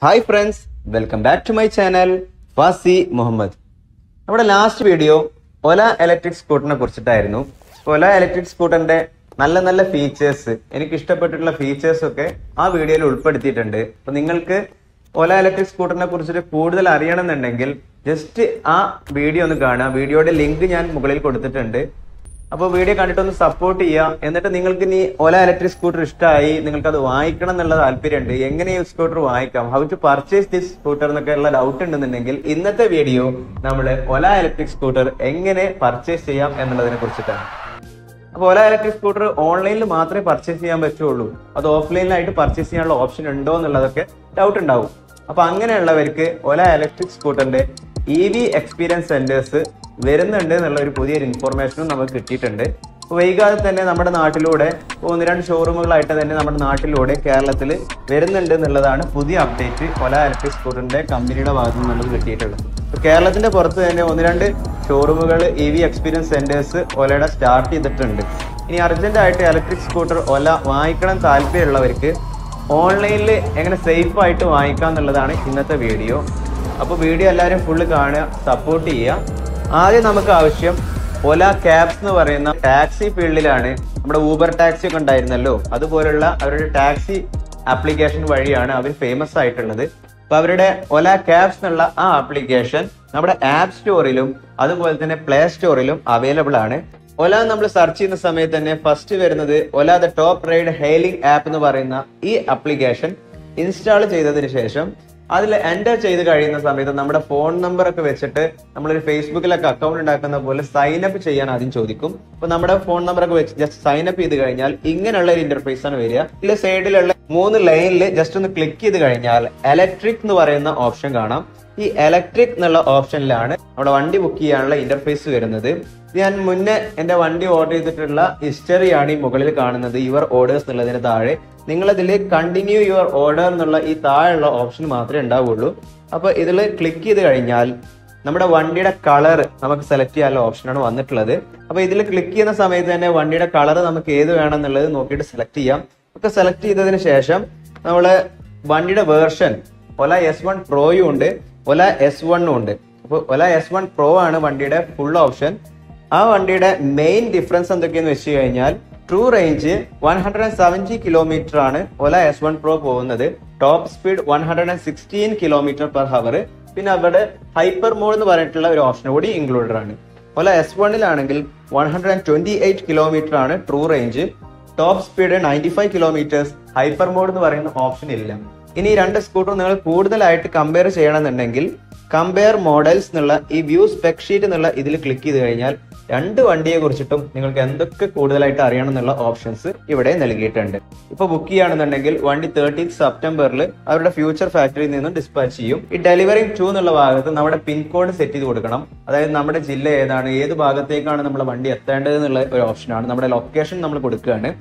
hi friends welcome back to my channel Fasi Muhammad നമ്മുടെ last video Ola electric സ്കൂട്ടറിനെ കുറിച്ചിട്ടായിരുന്നു Ola electric സ്കൂട്ടറിന്റെ നല്ല നല്ല ഫീച്ചേഴ്സ് എനിക്ക് ഇഷ്ടപ്പെട്ടിട്ടുള്ള ഫീച്ചേഴ്സ് ഒക്കെ ആ വീഡിയോയിൽ ഉൾപ്പെടുത്തിയിട്ടുണ്ട് അപ്പൊ നിങ്ങൾക്ക് ഒല ഇലക്ട്രിക് സ്കൂട്ടറിനെ കുറിച്ചിട്ട് കൂടുതൽ അറിയണമെന്നുണ്ടെങ്കിൽ ജസ്റ്റ് ആ വീഡിയോ ഒന്ന് കാണുക വീഡിയോയുടെ ലിങ്ക് ഞാൻ മുകളിൽ കൊടുത്തിട്ടുണ്ട് അപ്പോൾ വീഡിയോ കണ്ടിട്ടൊന്ന് സപ്പോർട്ട് ചെയ്യുക എന്നിട്ട് നിങ്ങൾക്ക് ഇനി ഒല ഇലക്ട്രിക് സ്കൂട്ടർ ഇഷ്ടമായി നിങ്ങൾക്ക് അത് വാങ്ങിക്കണം എന്നുള്ള താല്പര്യമുണ്ട് എങ്ങനെ ഈ സ്കൂട്ടർ വാങ്ങിക്കാം how to purchase this scooter എന്നൊക്കെ ഉള്ള ഡൗട്ട് ഉണ്ടെന്നുണ്ടെങ്കിൽ ഇന്നത്തെ വീഡിയോ നമ്മൾ ഒല ഇലക്ട്രിക് സ്കൂട്ടർ എങ്ങനെ പർച്ചേസ് ചെയ്യാം എന്നുള്ളതിനെ കുറിച്ചിട്ടാണ് അപ്പോൾ ഒല ഇലക്ട്രിക് സ്കൂട്ടർ ഓൺലൈനിൽ മാത്രമേ പർച്ചേസ് ചെയ്യാൻ പറ്റുള്ളൂ അത് ഓഫ്ലൈനിലായിട്ട് പർച്ചേസ് ചെയ്യാനുള്ള ഓപ്ഷൻ ഉണ്ടോ എന്നുള്ളതൊക്കെ ഡൗട്ട് ഉണ്ടാവും അപ്പൊ അങ്ങനെയുള്ളവർക്ക് ഒല ഇലക്ട്രിക് സ്കൂട്ടറിന്റെ ഇ വി എക്സ്പീരിയൻസ് സെന്റേഴ്സ് വരുന്നുണ്ട് എന്നുള്ള ഒരു പുതിയൊരു ഇൻഫർമേഷനും നമുക്ക് കിട്ടിയിട്ടുണ്ട് അപ്പോൾ വൈകാതെ തന്നെ നമ്മുടെ നാട്ടിലൂടെ ഒന്ന് രണ്ട് ഷോറൂമുകളായിട്ട് തന്നെ നമ്മുടെ നാട്ടിലൂടെ കേരളത്തിൽ വരുന്നുണ്ട് എന്നുള്ളതാണ് പുതിയ അപ്ഡേറ്റ് ഒല ഇലക്ട്രിക് സ്കൂട്ടറിന്റെ കമ്പനിയുടെ ഭാഗത്ത് നിന്ന് നമുക്ക് കിട്ടിയിട്ടുള്ളത് അപ്പോൾ കേരളത്തിന്റെ പുറത്ത് തന്നെ ഒന്ന് രണ്ട് ഷോറൂമുകൾ ഇ വി എക്സ്പീരിയൻസ് സെന്റേഴ്സ് ഒലയുടെ സ്റ്റാർട്ട് ചെയ്തിട്ടുണ്ട് ഇനി അർജന്റ് ആയിട്ട് ഇലക്ട്രിക് സ്കൂട്ടർ ഒല വാങ്ങിക്കണം താല്പര്യമുള്ളവർക്ക് ഓൺലൈനിൽ എങ്ങനെ സേഫ് ആയിട്ട് വാങ്ങിക്കാം എന്നുള്ളതാണ് ഇന്നത്തെ വീഡിയോ അപ്പോൾ വീഡിയോ എല്ലാവരും ഫുള്ള് കാണുക സപ്പോർട്ട് ചെയ്യുക ആദ്യം നമുക്ക് ആവശ്യം ഒല ക്യാബ്സ് എന്ന് പറയുന്ന ടാക്സി ഫീൽഡിലാണ് നമ്മുടെ ഊബർ ടാക്സി ഒക്കെ ഉണ്ടായിരുന്നല്ലോ അതുപോലുള്ള അവരുടെ ടാക്സി ആപ്ലിക്കേഷൻ വഴിയാണ് അവർ ഫേമസ് ആയിട്ടുള്ളത് അപ്പൊ അവരുടെ ഒല ക്യാബ്സ് എന്നുള്ള ആ ആപ്ലിക്കേഷൻ നമ്മുടെ ആപ്പ് സ്റ്റോറിലും അതുപോലെ തന്നെ പ്ലേ സ്റ്റോറിലും അവൈലബിൾ ആണ് ഒല നമ്മൾ സെർച്ച് ചെയ്യുന്ന സമയത്ത് തന്നെ ഫസ്റ്റ് വരുന്നത് Ola the top ride hailing app എന്ന് പറയുന്ന ഈ ആപ്ലിക്കേഷൻ ഇൻസ്റ്റാൾ ചെയ്തതിന് ശേഷം അതിൽ എൻ്റർ ചെയ്ത് കഴിയുന്ന സമയത്ത് നമ്മുടെ ഫോൺ നമ്പർ ഒക്കെ വെച്ചിട്ട് നമ്മളൊരു ഫേസ്ബുക്കിലൊക്കെ അക്കൗണ്ട് ഉണ്ടാക്കുന്ന പോലെ സൈൻ അപ്പ് ചെയ്യാൻ ആദ്യം ചോദിക്കും അപ്പൊ നമ്മുടെ ഫോൺ നമ്പർ ഒക്കെ വെച്ച് ജസ്റ്റ് സൈൻ അപ്പ് ചെയ്ത് കഴിഞ്ഞാൽ ഇങ്ങനെയുള്ള ഒരു ഇന്റർഫേസ് ആണ് വരിക ഇതിൽ സൈഡിലുള്ള മൂന്ന് ലൈനിൽ ജസ്റ്റ് ഒന്ന് ക്ലിക്ക് ചെയ്ത് കഴിഞ്ഞാൽ ഇലക്ട്രിക് എന്ന് പറയുന്ന ഓപ്ഷൻ കാണാം ഈ ഇലക്ട്രിക് എന്നുള്ള ഓപ്ഷനിലാണ് നമ്മുടെ വണ്ടി ബുക്ക് ചെയ്യാനുള്ള ഇന്റർഫേസ് വരുന്നത് ഞാൻ മുന്നേ എന്റെ വണ്ടി ഓർഡർ ചെയ്തിട്ടുള്ള ഹിസ്റ്ററിയാണ് ഈ മുകളിൽ കാണുന്നത് യുവർ ഓർഡേഴ്സ് എന്നുള്ളതിന് താഴെ നിങ്ങൾ ഇതിൽ കണ്ടിന്യൂ യുവർ ഓർഡർ എന്നുള്ള ഈ താഴെയുള്ള ഓപ്ഷൻ മാത്രമേ ഉണ്ടാവുള്ളൂ അപ്പൊ ഇതിൽ ക്ലിക്ക് ചെയ്ത് കഴിഞ്ഞാൽ നമ്മുടെ വണ്ടിയുടെ കളർ നമുക്ക് സെലക്ട് ചെയ്യാനുള്ള ഓപ്ഷനാണ് വന്നിട്ടുള്ളത് അപ്പൊ ഇതിൽ ക്ലിക്ക് ചെയ്യുന്ന സമയത്ത് തന്നെ വണ്ടിയുടെ കളർ നമുക്ക് ഏത് വേണം എന്നുള്ളത് നോക്കിയിട്ട് സെലക്ട് ചെയ്യാം ഒക്കെ സെലക്ട് ചെയ്തതിന് ശേഷം നമ്മള് വണ്ടിയുടെ വേർഷൻ ഒല എസ് വൺ പ്രോയും ഉണ്ട് ഒല എസ് വണ്ണും ഉണ്ട് അപ്പോൾ ഒല എസ് വൺ പ്രോ ആണ് വണ്ടിയുടെ ഫുൾ ഓപ്ഷൻ ആ വണ്ടിയുടെ മെയിൻ ഡിഫറൻസ് എന്തൊക്കെയെന്ന് വെച്ച് കഴിഞ്ഞാൽ true range one hundred and seventy kilometre ആണ് ഒല എസ് വൺ പ്രോ പോകുന്നത് top speed one hundred and sixteen kilometre per hour പിന്നെ അവിടെ ഹൈപ്പർ മോഡ് എന്ന് പറഞ്ഞിട്ടുള്ള ഒരു ഓപ്ഷൻ കൂടി ഇൻക്ലൂഡഡ് ആണ് ഒല എസ് വണ്ണിലാണെങ്കിൽ one hundred and twenty eight kilometre ആണ് true range top speed ninety five kilometres hyper mode എന്ന് പറയുന്ന ഓപ്ഷൻ ഇല്ല ഇനി ഈ രണ്ട് സ്കൂട്ടർ നിങ്ങൾ കൂടുതലായിട്ട് കമ്പയർ ചെയ്യണമെന്നുണ്ടെങ്കിൽ കമ്പയർ മോഡൽസ് എന്നുള്ള ഈ വ്യൂ സ്പെക് ഷീറ്റ് എന്നുള്ള ഇതിൽ ക്ലിക്ക് ചെയ്ത് കഴിഞ്ഞാൽ രണ്ട് വണ്ടിയെ കുറിച്ചിട്ടും നിങ്ങൾക്ക് എന്തൊക്കെ കൂടുതലായിട്ട് അറിയണം എന്നുള്ള ഓപ്ഷൻസ് ഇവിടെ നൽകിയിട്ടുണ്ട് ഇപ്പൊ ബുക്ക് ചെയ്യുകയാണെന്നുണ്ടെങ്കിൽ വണ്ടി തേർട്ടീൻ സെപ്റ്റംബറിൽ അവരുടെ ഫ്യൂച്ചർ ഫാക്ടറിയിൽ നിന്നും ഡിസ്പാച്ച് ചെയ്യും ഈ ഡെലിവറിംഗ് ടു എന്നുള്ള ഭാഗത്ത് നമ്മുടെ പിൻകോഡ് സെറ്റ് ചെയ്ത് കൊടുക്കണം അതായത് നമ്മുടെ ജില്ല ഏതാണ് ഏത് ഭാഗത്തേക്കാണ് നമ്മുടെ വണ്ടി എത്തേണ്ടത് എന്നുള്ള ഒരു ഓപ്ഷനാണ് നമ്മുടെ ലൊക്കേഷൻ നമ്മൾ കൊടുക്കുകയാണ്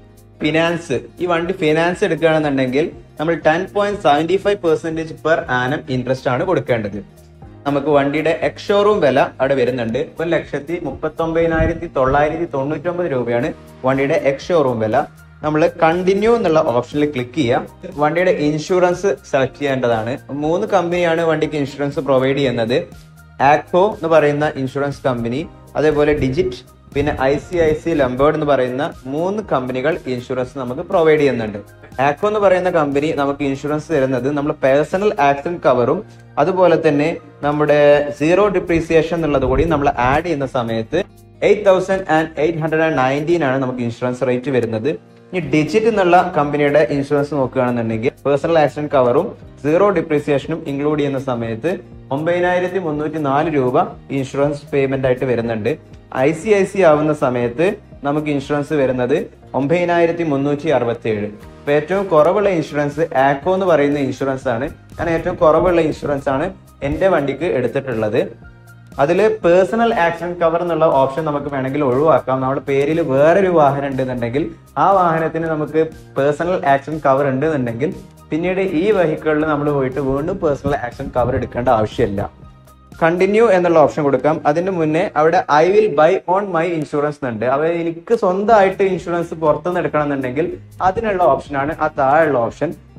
ഫിനാൻസ് ഈ വണ്ടി ഫിനാൻസ് എടുക്കുകയാണെന്നുണ്ടെങ്കിൽ നമ്മൾ ten point seventy five percentage per annum interest ആണ് കൊടുക്കേണ്ടത് നമുക്ക് വണ്ടിയുടെ എക്സ് ഷോറൂം വില അവിടെ വരുന്നുണ്ട് ഒരു ലക്ഷത്തി മുപ്പത്തി ഒമ്പതിനായിരത്തി തൊള്ളായിരത്തി തൊണ്ണൂറ്റി ഒമ്പത് രൂപയാണ് വണ്ടിയുടെ എക്സ് ഷോറൂം വില നമ്മൾ കണ്ടിന്യൂ എന്നുള്ള ഓപ്ഷനിൽ ക്ലിക്ക് ചെയ്യാം വണ്ടിയുടെ ഇൻഷുറൻസ് സെലക്ട് ചെയ്യേണ്ടതാണ് മൂന്ന് കമ്പനിയാണ് വണ്ടിക്ക് ഇൻഷുറൻസ് പ്രൊവൈഡ് ചെയ്യുന്നത് ആക്കോ എന്ന് പറയുന്ന ഇൻഷുറൻസ് കമ്പനി അതേപോലെ ഡിജിറ്റ് പിന്നെ I C I C Lombard എന്ന് പറയുന്ന മൂന്ന് കമ്പനികൾ ഇൻഷുറൻസ് നമുക്ക് പ്രൊവൈഡ് ചെയ്യുന്നുണ്ട് ആക്കോ എന്ന് പറയുന്ന കമ്പനി നമുക്ക് ഇൻഷുറൻസ് തരുന്നത് നമ്മൾ പേഴ്സണൽ ആക്സിഡന്റ് കവറും അതുപോലെ തന്നെ നമ്മുടെ സീറോ ഡിപ്രീസിയേഷൻ എന്നുള്ളത് കൂടി നമ്മൾ ആഡ് ചെയ്യുന്ന സമയത്ത് eight thousand and eight hundred and nineteen ആണ് നമുക്ക് ഇൻഷുറൻസ് റേറ്റ് വരുന്നത് ഇനി ഡിജിറ്റ് എന്നുള്ള കമ്പനിയുടെ ഇൻഷുറൻസ് നോക്കുകയാണെന്നുണ്ടെങ്കിൽ പേഴ്സണൽ ആക്സിഡന്റ് കവറും സീറോ ഡിപ്രീസിയേഷനും ഇൻക്ലൂഡ് ചെയ്യുന്ന സമയത്ത് ഒമ്പതിനായിരത്തി മുന്നൂറ്റി നാല് രൂപ ഇൻഷുറൻസ് പേയ്മെന്റ് ആയിട്ട് വരുന്നുണ്ട് ഐ സി ഐ സി ആവുന്ന സമയത്ത് നമുക്ക് ഇൻഷുറൻസ് വരുന്നത് ഒമ്പതിനായിരത്തി മുന്നൂറ്റി അറുപത്തി ഏഴ് ഇപ്പൊ ഏറ്റവും കുറവുള്ള ഇൻഷുറൻസ് ആക്കോ എന്ന് പറയുന്ന ഇൻഷുറൻസ് ആണ് ഞാൻ ഏറ്റവും കുറവുള്ള ഇൻഷുറൻസ് ആണ് എന്റെ വണ്ടിക്ക് എടുത്തിട്ടുള്ളത് അതിൽ പേഴ്സണൽ ആക്സിഡന്റ് കവർ എന്നുള്ള ഓപ്ഷൻ നമുക്ക് വേണമെങ്കിൽ ഒഴിവാക്കാം നമ്മുടെ പേരിൽ വേറൊരു വാഹനം ഉണ്ടെന്നുണ്ടെങ്കിൽ ആ വാഹനത്തിന് നമുക്ക് പേഴ്സണൽ ആക്സിഡന്റ് കവർ ഉണ്ടെന്നുണ്ടെങ്കിൽ പിന്നീട് ഈ വെഹിക്കിളിൽ നമ്മൾ പോയിട്ട് വീണ്ടും പേഴ്സണൽ ആക്സിഡന്റ് കവർ എടുക്കേണ്ട ആവശ്യമില്ല കണ്ടിന്യൂ എന്നുള്ള ഓപ്ഷൻ കൊടുക്കാം അതിന് മുന്നേ അവിടെ I will buy on my insurance എന്നുണ്ട് അവ എനിക്ക് സ്വന്തമായിട്ട് ഇൻഷുറൻസ് പുറത്തുനിന്ന് എടുക്കണം എന്നുണ്ടെങ്കിൽ അതിനുള്ള ഓപ്ഷനാണ് ആ താഴെയുള്ള ഓപ്ഷൻ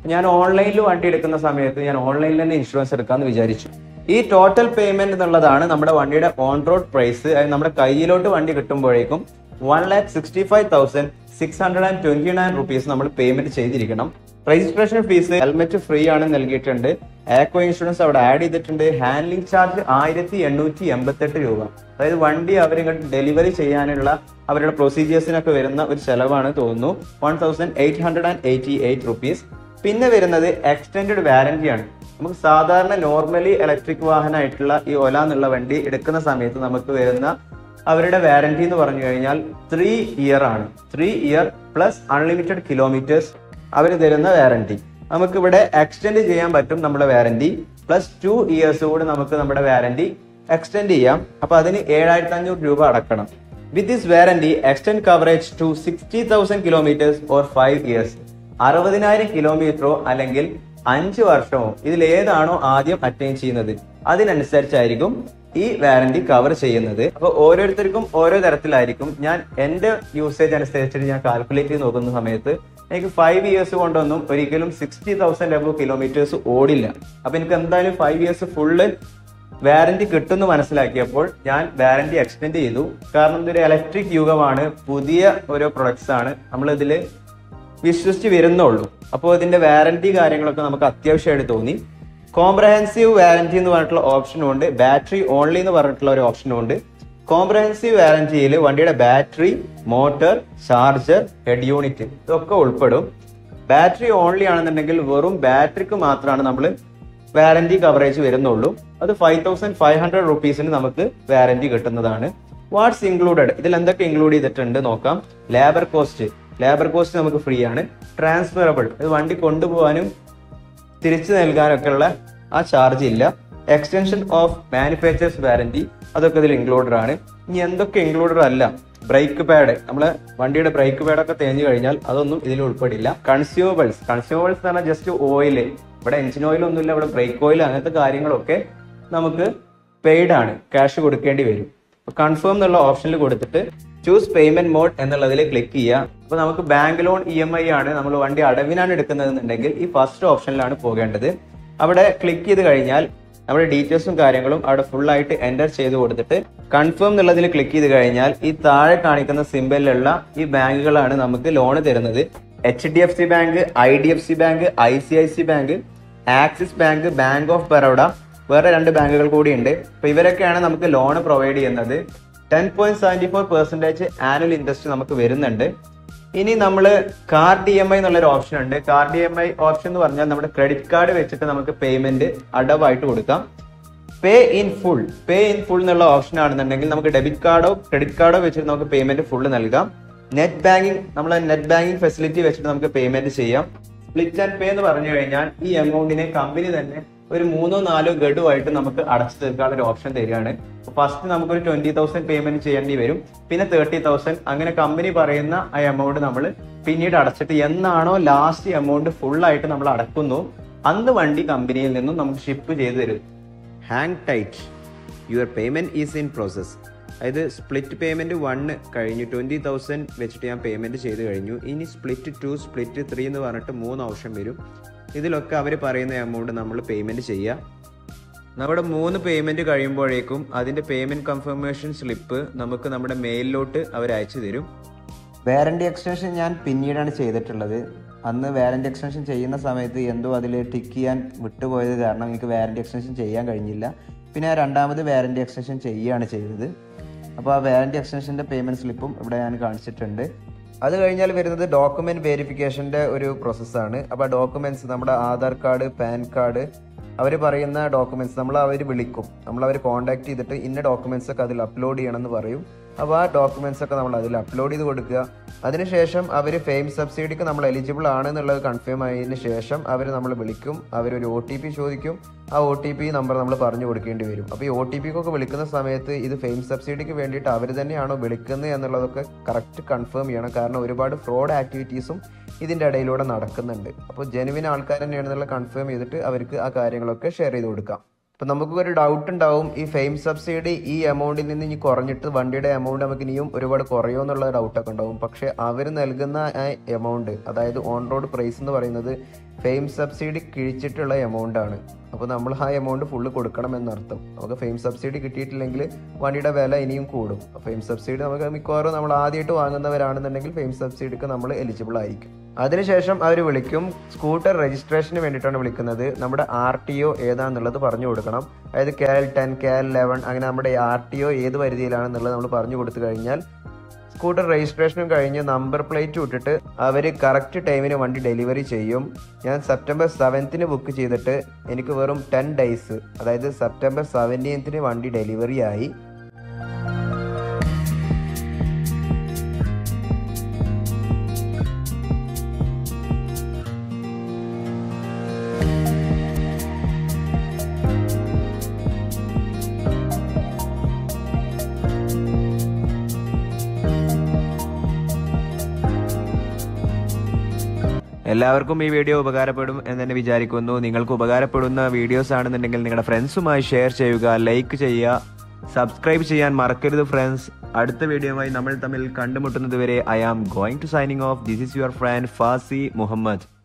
ഞാൻ ഓൺലൈനിൽ വണ്ടി എടുക്കുന്ന സമയത്ത് ഞാൻ ഓൺലൈനിൽ തന്നെ ഇൻഷുറൻസ് എടുക്കാമെന്ന് വിചാരിച്ചു ഈ ടോട്ടൽ പേയ്മെന്റ് എന്നുള്ളതാണ് നമ്മുടെ വണ്ടിയുടെ ഓൺ റോഡ് പ്രൈസ് അത് നമ്മുടെ കയ്യിലോട്ട് വണ്ടി കിട്ടുമ്പോഴേക്കും one lakh sixty five thousand six hundred and twenty nine rupees നമ്മൾ പേയ്മെന്റ് ചെയ്തിരിക്കണം രജിസ്ട്രേഷൻ ഫീസ് ഹെൽമെറ്റ് ഫ്രീ ആണ് നൽകിയിട്ടുണ്ട് ആക്വ ഇൻഷുറൻസ് അവിടെ ആഡ് ചെയ്തിട്ടുണ്ട് ഹാൻഡ്ലിംഗ് ചാർജ് ആയിരത്തി എണ്ണൂറ്റി എൺപത്തെട്ട് രൂപ അതായത് വണ്ടി അവരിങ്ങോട്ട് ഡെലിവറി ചെയ്യാനുള്ള അവരുടെ പ്രൊസീജിയേഴ്സിനൊക്കെ വരുന്ന ഒരു ചെലവാണ് തോന്നുന്നു one thousand eight hundred and eighty eight rupees പിന്നെ വരുന്നത് എക്സ്റ്റെൻഡഡ് വാറന്റി ആണ് നമുക്ക് സാധാരണ നോർമലി ഇലക്ട്രിക് വാഹനമായിട്ടുള്ള ഈ ഒല എന്നുള്ള വണ്ടി എടുക്കുന്ന സമയത്ത് നമുക്ക് വരുന്ന അവരുടെ വാറന്റി എന്ന് പറഞ്ഞു കഴിഞ്ഞാൽ ത്രീ ഇയർ ആണ് three year plus unlimited kilometres അവർ തരുന്ന വാറന്റി നമുക്ക് ഇവിടെ എക്സ്റ്റെൻഡ് ചെയ്യാൻ പറ്റും നമ്മുടെ വാറന്റി പ്ലസ് ടു ഇയേഴ്സ് കൂടി നമുക്ക് നമ്മുടെ വാറന്റി എക്സ്റ്റെൻഡ് ചെയ്യാം അപ്പൊ അതിന് ഏഴായിരത്തി അഞ്ഞൂറ് രൂപ അടക്കണം with this warranty extend coverage to sixty thousand kilometres or five years അറുപതിനായിരം കിലോമീറ്ററോ അല്ലെങ്കിൽ അഞ്ച് വർഷമോ ഇതിൽ ഏതാണോ ആദ്യം അറ്റൈൻ ചെയ്യുന്നത് അതിനനുസരിച്ചായിരിക്കും ഈ വാറന്റി കവർ ചെയ്യുന്നത് അപ്പൊ ഓരോരുത്തർക്കും ഓരോ തരത്തിലായിരിക്കും ഞാൻ എന്റെ യൂസേജ് അനുസരിച്ചിട്ട് ഞാൻ കാൽക്കുലേറ്റ് ചെയ്ത് നോക്കുന്ന സമയത്ത് എനിക്ക് ഫൈവ് ഇയേഴ്സ് കൊണ്ടൊന്നും ഒരിക്കലും സിക്സ്റ്റി തൗസൻഡ് എബോ കിലോമീറ്റേഴ്സ് ഓടില്ല അപ്പൊ എനിക്ക് എന്തായാലും ഫൈവ് ഇയേഴ്സ് ഫുള്ള് വാറന്റി കിട്ടുമെന്ന് മനസ്സിലാക്കിയപ്പോൾ ഞാൻ വാറന്റി എക്സ്റ്റെൻഡ് ചെയ്തു കാരണം ഇതൊരു ഇലക്ട്രിക് യുഗമാണ് പുതിയ ഓരോ പ്രൊഡക്ട്സ് ആണ് നമ്മൾ ഇതിൽ വിശ്വസിച്ച് വരുന്നുള്ളൂ അപ്പോൾ ഇതിന്റെ വാറന്റി കാര്യങ്ങളൊക്കെ നമുക്ക് അത്യാവശ്യമായിട്ട് തോന്നി കോംപ്രഹെൻസീവ് വാറന്റി എന്ന് പറഞ്ഞിട്ടുള്ള ഓപ്ഷനും ഉണ്ട് ബാറ്ററി ഓൺലി എന്ന് പറഞ്ഞിട്ടുള്ള ഒരു ഓപ്ഷനും ഉണ്ട് കോംപ്രഹെൻസീവ് വാറന്റിയിൽ വണ്ടിയുടെ battery motor charger head unit ഇതൊക്കെ ഉൾപ്പെടും ബാറ്ററി ഓൺലി ആണെന്നുണ്ടെങ്കിൽ വെറും ബാറ്ററിക്ക് മാത്രമാണ് നമ്മൾ വാറന്റി കവറേജ് വരുന്നുള്ളൂ അത് ഫൈവ് തൗസൻഡ് ഫൈവ് ഹൺഡ്രഡ് റുപ്പീസിന് നമുക്ക് വാറന്റി കിട്ടുന്നതാണ് വാട്ട്സ് ഇൻക്ലൂഡഡ് ഇതിൽ എന്തൊക്കെ ഇൻക്ലൂഡ് ചെയ്തിട്ടുണ്ട് നോക്കാം ലേബർ കോസ്റ്റ് ലേബർ കോസ്റ്റ് നമുക്ക് ഫ്രീ ആണ് ട്രാൻസ്ഫറബിൾ ഇത് വണ്ടി കൊണ്ടുപോകാനും തിരിച്ചു നൽകാനൊക്കെ ഉള്ള ആ ചാർജ് ഇല്ല എക്സ്റ്റൻഷൻ ഓഫ് മാനുഫാക്ചേഴ്സ് വാറന്റി അതൊക്കെ ഇതിൽ ഇൻക്ലൂഡഡ് ആണ് ഇനി എന്തൊക്കെ ഇൻക്ലൂഡഡ് അല്ല ബ്രേക്ക് പാഡ് നമ്മളെ വണ്ടിയുടെ ബ്രേക്ക് പാഡൊക്കെ തേഞ്ഞു കഴിഞ്ഞാൽ അതൊന്നും ഇതിൽ ഉൾപ്പെടില്ല കൺസ്യൂമബിൾസ് കൺസ്യൂമബിൾസ് എന്ന് പറഞ്ഞാൽ ജസ്റ്റ് ഓയിൽ ഇവിടെ എഞ്ചിൻ ഓയിൽ ഒന്നുമില്ല ഇവിടെ ബ്രേക്ക് ഓയിൽ അങ്ങനത്തെ കാര്യങ്ങളൊക്കെ നമുക്ക് പെയ്ഡ് ആണ് ക്യാഷ് കൊടുക്കേണ്ടി വരും കൺഫേം എന്നുള്ള ഓപ്ഷനിൽ കൊടുത്തിട്ട് ചൂസ് പേയ്മെന്റ് മോഡ് എന്നുള്ളതിൽ ക്ലിക്ക് ചെയ്യുക അപ്പൊ നമുക്ക് bank loan E M I ആണ് നമ്മൾ വണ്ടി അടവിനാണ് എടുക്കുന്നതെന്നുണ്ടെങ്കിൽ ഈ ഫസ്റ്റ് ഓപ്ഷനിലാണ് പോകേണ്ടത് അവിടെ ക്ലിക്ക് ചെയ്ത് കഴിഞ്ഞാൽ നമ്മുടെ ഡീറ്റെയിൽസും കാര്യങ്ങളും അവിടെ ഫുൾ ആയിട്ട് എൻ്റർ ചെയ്ത് കൊടുത്തിട്ട് കൺഫേം എന്നുള്ളതിൽ ക്ലിക്ക് ചെയ്ത് കഴിഞ്ഞാൽ ഈ താഴെ കാണിക്കുന്ന സിമ്പലിലുള്ള ഈ ബാങ്കുകളാണ് നമുക്ക് ലോൺ തരുന്നത് H D F C bank I D F C bank I C I C bank Axis bank bank of Baroda വേറെ രണ്ട് ബാങ്കുകൾ കൂടിയുണ്ട് അപ്പൊ ഇവരൊക്കെയാണ് നമുക്ക് ലോൺ പ്രൊവൈഡ് ചെയ്യുന്നത് ten point seventy four percentage annual interest നമുക്ക് വരുന്നുണ്ട് ഇനി നമ്മൾ കാർ ഡി എം ഐ എന്നുള്ളൊരു ഓപ്ഷൻ ഉണ്ട് car D M I option എന്ന് പറഞ്ഞാൽ നമ്മുടെ ക്രെഡിറ്റ് കാർഡ് വെച്ചിട്ട് നമുക്ക് പേയ്മെന്റ് അടവായിട്ട് കൊടുക്കാം pay in full pay in full എന്നുള്ള ഓപ്ഷൻ ആണെന്നുണ്ടെങ്കിൽ നമുക്ക് ഡെബിറ്റ് കാർഡോ ക്രെഡിറ്റ് കാർഡോ വെച്ചിട്ട് നമുക്ക് പേയ്മെന്റ് ഫുള്ള് നൽകാം നെറ്റ് ബാങ്കിങ് നമ്മളെ നെറ്റ് ബാങ്കിങ് ഫെസിലിറ്റി വെച്ചിട്ട് നമുക്ക് പേയ്മെന്റ് ചെയ്യാം സ്പ്ലിറ്റ് ആൻഡ് പേ എന്ന് പറഞ്ഞു കഴിഞ്ഞാൽ ഈ എമൗണ്ടിനെ കമ്പനി തന്നെ ഒരു മൂന്നോ നാലോ ഗഡുവായിട്ട് നമുക്ക് അടച്ചു തീർക്കാനുള്ള ഒരു ഓപ്ഷൻ തരികയാണ് ഫസ്റ്റ് നമുക്കൊരു ട്വന്റി തൗസൻഡ് പേയ്മെന്റ് ചെയ്യേണ്ടി വരും പിന്നെ തേർട്ടി തൗസൻഡ് അങ്ങനെ കമ്പനി പറയുന്ന ആ എമൗണ്ട് നമ്മൾ പിന്നീട് അടച്ചിട്ട് എന്നാണോ ലാസ്റ്റ് എമൗണ്ട് ഫുൾ ആയിട്ട് നമ്മൾ അടക്കുന്നു അന്ന് വണ്ടി കമ്പനിയിൽ നിന്നും നമുക്ക് ഷിപ്പ് ചെയ്ത് തരും hang tight your payment is in process അതായത് സ്പ്ലിറ്റ് പേയ്മെന്റ് വണ്ണ് കഴിഞ്ഞു ട്വന്റി തൗസൻഡ് വെച്ചിട്ട് ഞാൻ പേയ്മെന്റ് ചെയ്ത് കഴിഞ്ഞു ഇനി സ്പ്ലിറ്റ് ടു സ്പ്ലിറ്റ് ത്രീ എന്ന് പറഞ്ഞിട്ട് മൂന്ന് ഓപ്ഷൻ വരും ഇതിലൊക്കെ അവർ പറയുന്ന എമൗണ്ട് നമ്മൾ പേയ്മെന്റ് ചെയ്യുക നമ്മുടെ മൂന്ന് പേയ്മെന്റ് കഴിയുമ്പോഴേക്കും അതിന്റെ പേയ്മെന്റ് കൺഫർമേഷൻ സ്ലിപ്പ് നമുക്ക് നമ്മുടെ മെയിലിലോട്ട് അവർ അയച്ചു തരും വാറണ്ടി എക്സ്റ്റൻഷൻ ഞാൻ പിന്നീടാണ് ചെയ്തിട്ടുള്ളത് അന്ന് വാറണ്ടി എക്സ്റ്റൻഷൻ ചെയ്യുന്ന സമയത്ത് എന്തോ അതിൽ ടിക്ക് ചെയ്യാൻ വിട്ടുപോയത് കാരണം എനിക്ക് വാറണ്ടി എക്സ്റ്റൻഷൻ ചെയ്യാൻ കഴിഞ്ഞില്ല പിന്നെ ഞാൻ രണ്ടാമത് വാറണ്ടി എക്സ്റ്റൻഷൻ ചെയ്യുകയാണ് ചെയ്തത് അപ്പോൾ ആ വാറണ്ടി എക്സ്റ്റൻഷൻ്റെ പേയ്മെൻറ്റ് സ്ലിപ്പും ഇവിടെ ഞാൻ കാണിച്ചിട്ടുണ്ട് അത് കഴിഞ്ഞാൽ വരുന്നത് ഡോക്യുമെന്റ് വെരിഫിക്കേഷൻ്റെ ഒരു പ്രോസസ്സാണ് അപ്പോൾ ആ ഡോക്യുമെന്റ്സ് നമ്മുടെ ആധാർ കാർഡ് പാൻ കാർഡ് അവർ പറയുന്ന ഡോക്യുമെന്റ്സ് നമ്മൾ അവർ വിളിക്കും നമ്മൾ അവർ കോൺടാക്ട് ചെയ്തിട്ട് ഇന്ന ഡോക്യുമെന്റ്സ് ഒക്കെ അതിൽ അപ്ലോഡ് ചെയ്യണം എന്ന് പറയും അപ്പോൾ ആ ഡോക്യുമെന്റ്സ് ഒക്കെ നമ്മൾ അതിൽ അപ്ലോഡ് ചെയ്ത് കൊടുക്കുക അതിനുശേഷം അവർ ഫെയിം സബ്സിഡിക്ക് നമ്മൾ എലിജിബിൾ ആണ് എന്നുള്ളത് കൺഫേം ആയതിനു ശേഷം അവർ നമ്മൾ വിളിക്കും അവരൊരു ഒ ടി പി ചോദിക്കും ആ ഒ ടി പി നമ്പർ നമ്മൾ പറഞ്ഞു കൊടുക്കേണ്ടി വരും അപ്പോൾ ഈ ഒ ടി പിക്കൊക്കെ വിളിക്കുന്ന സമയത്ത് ഇത് ഫെയിം സബ്സിഡിക്ക് വേണ്ടിയിട്ട് അവർ തന്നെയാണോ വിളിക്കുന്നത് എന്നുള്ളതൊക്കെ കറക്റ്റ് കൺഫേം ചെയ്യണം കാരണം ഒരുപാട് ഫ്രോഡ് ആക്ടിവിറ്റീസും ഇതിൻ്റെ ഇടയിലൂടെ നടക്കുന്നുണ്ട് അപ്പോൾ ജെനുവിൻ ആൾക്കാർ തന്നെയാണെന്നുള്ള കൺഫേം ചെയ്തിട്ട് അവർക്ക് ആ കാര്യങ്ങളൊക്കെ ഷെയർ ചെയ്ത് കൊടുക്കാം അപ്പം നമുക്ക് ഒരു ഡൗട്ട് ഉണ്ടാവും ഈ ഫെയിം സബ്സിഡി ഈ എമൗണ്ടിൽ നിന്ന് ഇനി കുറഞ്ഞിട്ട് വണ്ടിയുടെ എമൗണ്ട് നമുക്ക് ഇനിയും ഒരുപാട് കുറയുമോ എന്നുള്ള ഡൗട്ടൊക്കെ ഉണ്ടാവും പക്ഷേ അവർ നൽകുന്ന ആ എമൗണ്ട് അതായത് ഓൺ റോഡ് പ്രൈസ് എന്ന് പറയുന്നത് ഫെയിം സബ്സിഡി കിഴിച്ചിട്ടുള്ള എമൗണ്ട് ആണ് അപ്പോൾ നമ്മൾ ആ എമൗണ്ട് ഫുള്ള് കൊടുക്കണം എന്നർത്ഥം നമുക്ക് ഫെയിം സബ്സിഡി കിട്ടിയിട്ടില്ലെങ്കിൽ വണ്ടിയുടെ വില ഇനിയും കൂടും ഫെയിം സബ്സിഡി നമുക്ക് മിക്കവാറും നമ്മൾ ആദ്യമായിട്ട് വാങ്ങുന്നവരാണെന്നുണ്ടെങ്കിൽ ഫെയിം സബ്സിഡിക്ക് നമ്മൾ എലിജിബിൾ ആയിരിക്കും അതിനുശേഷം അവർ വിളിക്കും സ്കൂട്ടർ രജിസ്ട്രേഷന് വേണ്ടിയിട്ടാണ് വിളിക്കുന്നത് നമ്മുടെ ആർ ടി ഒ ഏതാണെന്നുള്ളത് പറഞ്ഞു കൊടുക്കണം അതായത് K L ten K L eleven അങ്ങനെ നമ്മുടെ ആർ ടി ഒ ഏത് പരിധിയിലാണെന്നുള്ളത് നമ്മൾ പറഞ്ഞു കൊടുത്തു കഴിഞ്ഞാൽ സ്കൂട്ടർ രജിസ്ട്രേഷനും കഴിഞ്ഞ് നമ്പർ പ്ലേറ്റ് വിട്ടിട്ട് അവർ കറക്റ്റ് ടൈമിന് വണ്ടി ഡെലിവറി ചെയ്യും ഞാൻ സെപ്റ്റംബർ സെവൻത്തിന് ബുക്ക് ചെയ്തിട്ട് എനിക്ക് വെറും ടെൻ ഡേയ്സ് അതായത് സെപ്റ്റംബർ സെവൻറ്റീൻത്തിന് വണ്ടി ഡെലിവറി ആയി എല്ലാവർക്കും ഈ വീഡിയോ ഉപകാരപ്പെടും എന്ന് തന്നെ വിചാരിക്കുന്നു നിങ്ങൾക്ക് ഉപകാരപ്പെടുന്ന വീഡിയോസ് ആണെന്നുണ്ടെങ്കിൽ നിങ്ങളുടെ ഫ്രണ്ട്സുമായി ഷെയർ ചെയ്യുക ലൈക്ക് ചെയ്യുക സബ്സ്ക്രൈബ് ചെയ്യാൻ മറക്കരുത് ഫ്രണ്ട്സ് അടുത്ത വീഡിയോയുമായി നമ്മൾ തമ്മിൽ കണ്ടുമുട്ടുന്നത് വരെ I am going to signing off this is your friend Fasi Muhammad